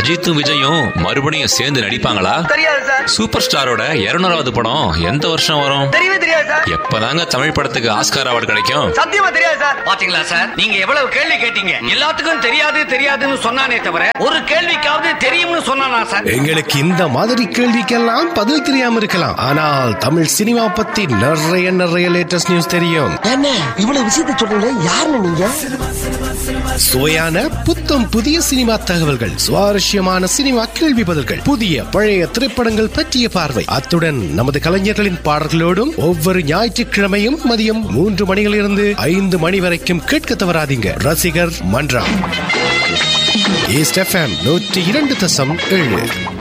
அஜித்தும் விஜயும் மறுபடியும் சேர்ந்து நடிப்பாங்களா தெரியாது சார் சூப்பர் ஸ்டாரோட இருநூறாவது படம் எந்த வருஷம் வரும் தெரியவே தெரியாது சார் எப்பதாங்க தமிழ் படத்துக்கு ஆஸ்கார் அவார்டு கிடைக்கும் சத்தியமா தெரியாது சார் பாத்தீங்களா சார் நீங்க எவ்வளவு கேள்வி கேட்டீங்க எல்லாத்துக்கும் தெரியாது தெரியாதுன்னு சொன்னானே தவிர ஒரு கேள்விக்காவது தெரியும்னு சொன்னானா சார் எங்களுக்கு இந்த மாதிரி கேள்விக்கெல்லாம் பதில் தெரியாம இருக்கலாம் ஆனால் தமிழ் சினிமா பத்தி நிறைய நிறைய லேட்டஸ்ட் நியூஸ் தெரியும் என்ன இவ்வளவு விஷயத்த சொல்றீங்க யாருன்னு நீங்க சுவையான புத்தம் புதிய சினிமா தகவல்கள் சுவாரஸ்யமான சினிமா கேள்வி பதில்கள் புதிய பழைய திரைப்படங்கள் பற்றிய பார்வை அத்துடன் நமது கலைஞர்களின் பாடல்களோடும் ஒவ்வொரு ஞாயிற்றுக்கிழமையும் மதியம் மூன்று மணியிலிருந்து ஐந்து மணி வரைக்கும் கேட்க தவறாதீங்க ரசிகர் மன்றம் ஈஸ்ட் எஃப்எம் நூற்றி இரண்டு தசம் ஏழு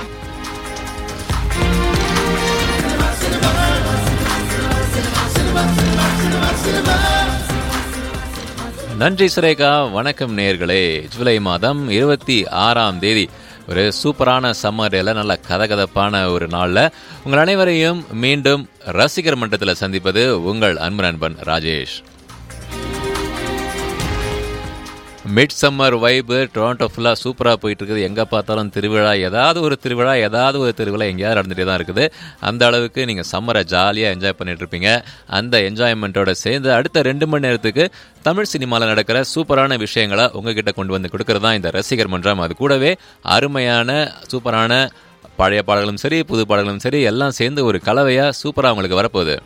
நன்றி சுரேகா வணக்கம் நேர்களே ஜூலை மாதம் இருபத்தி ஆறாம் தேதி ஒரு சூப்பரான சம்மர் டேல நல்ல கதகதப்பான ஒரு நாளில் உங்கள் அனைவரையும் மீண்டும் ரசிகர் மன்றத்தில் சந்திப்பது உங்கள் அன்பு நண்பன் Rajesh mid summer vibe Toronto ஃபுல்லாக சூப்பராக போயிட்டு இருக்குது எங்கே பார்த்தாலும் திருவிழா ஏதாவது ஒரு திருவிழா ஏதாவது ஒரு திருவிழா எங்கேயாவது நடந்துகிட்டே தான் இருக்குது அந்த அளவுக்கு நீங்கள் சம்மரை ஜாலியாக என்ஜாய் பண்ணிட்டு இருப்பீங்க அந்த என்ஜாய்மெண்ட்டோட சேர்ந்து அடுத்த ரெண்டு மணி நேரத்துக்கு தமிழ் சினிமாவில் நடக்கிற சூப்பரான விஷயங்களை உங்ககிட்ட கொண்டு வந்து கொடுக்கறது தான் இந்த ரசிகர் மன்றம் அது கூடவே அருமையான சூப்பரான பழைய பாடல்களும் சரி புது பாடல்களும் சரி எல்லாம் சேர்ந்து ஒரு கலவையாக சூப்பராக உங்களுக்கு வரப்போகுது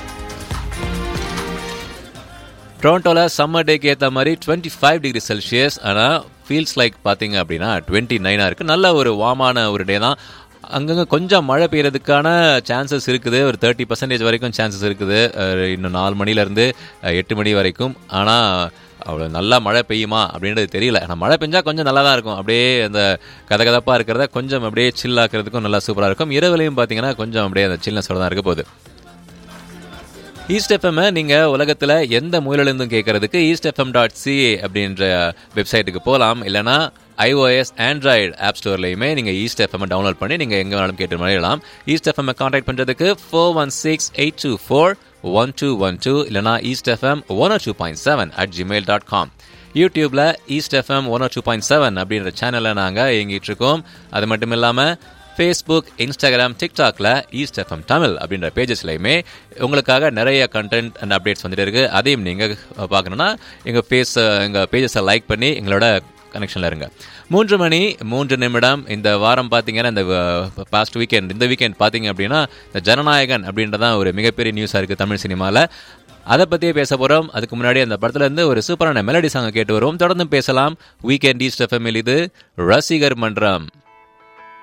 டொரண்டோவில் சம்மர் டேக்கு ஏற்ற மாதிரி டுவெண்ட்டி ஃபைவ் டிகிரி செல்சியஸ் ஆனால் ஃபீல்ஸ் லைக் பார்த்தீங்க அப்படின்னா டுவெண்ட்டி நைனாக இருக்குது நல்ல ஒரு வாமான ஒரு டே தான் அங்கங்கே கொஞ்சம் மழை பெய்யறதுக்கான சான்சஸ் இருக்குது ஒரு தேர்ட்டி பர்சன்டேஜ் வரைக்கும் சான்சஸ் இருக்குது அஹ் இன்னும் நாலு மணிலேருந்து எட்டு மணி வரைக்கும் ஆனால் அவ்வளோ நல்லா மழை பெய்யுமா அப்படின்றது தெரியல ஆனால் மழை பெஞ்சா கொஞ்சம் நல்லா தான் இருக்கும் அப்படியே அந்த கதகதப்பாக இருக்கிறத கொஞ்சம் அப்படியே சில் ஆக்கிறதுக்கும் நல்லா சூப்பராக இருக்கும் இரவுலையும் பார்த்தீங்கன்னா கொஞ்சம் அப்படியே அந்த சில்னஸோட தான் இருக்க போகுது ஈஸ்ட் எஃப்எம் நீங்கள் உலகத்தில் எந்த மூலையிலிருந்தும் கேட்கறதுக்கு ஈஸ்ட் எஃப்எம் டாட் சிஏ அப்படின்ற வெப்சைட்டுக்கு போகலாம் இல்லைனா ஐஓஎஸ் ஆண்ட்ராய்டு ஆப் ஸ்டோர்லையுமே நீங்கள் ஈஸ்ட் எஃப்எம் டவுன்லோட் பண்ணி நீங்கள் எங்கே வேணாலும் கேட்டு மழையலாம் ஈஸ்ட் எஃப்எம் கான்டாக்ட் பண்ணுறதுக்கு four one six eight two four one two one two இல்லைனா east FM one two point seven at Gmail dot com யூடியூப்பில் east FM one two point seven அப்படின்ற சேனலில் நாங்கள் இயங்கிட்டு இருக்கோம் அது மட்டும் இல்லாமல் ஃபேஸ்புக் இன்ஸ்டாகிராம் டிக்டாக்ல ஈஸ்ட் எஃப்எம் தமிழ் அப்படின்ற பேஜஸ்லையுமே உங்களுக்காக நிறைய கண்டென்ட் அண்ட் அப்டேட்ஸ் வந்துட்டு இருக்கு அதையும் நீங்கள் பார்க்கணுன்னா எங்கள் ஃபேஸ் எங்கள் பேஜஸை லைக் பண்ணி எங்களோட கனெக்ஷனில் இருங்க மூன்று மணி மூன்று நிமிடம் இந்த வாரம் பார்த்தீங்கன்னா இந்த பாஸ்ட் வீக்கெண்ட் இந்த வீக்கெண்ட் பார்த்தீங்க அப்படின்னா இந்த ஜனநாயகன் அப்படின்றதான் ஒரு மிகப்பெரிய நியூஸாக இருக்குது தமிழ் சினிமாவில் அதை பற்றியே பேச போகிறோம் அதுக்கு முன்னாடி அந்த படத்துல இருந்து ஒரு சூப்பரான மெலடி சாங்கை கேட்டு வருவோம் தொடர்ந்து பேசலாம் வீக்கெண்ட் ஈஸ்ட் எஃப்எம்மில் இது ரசிகர் மன்றம்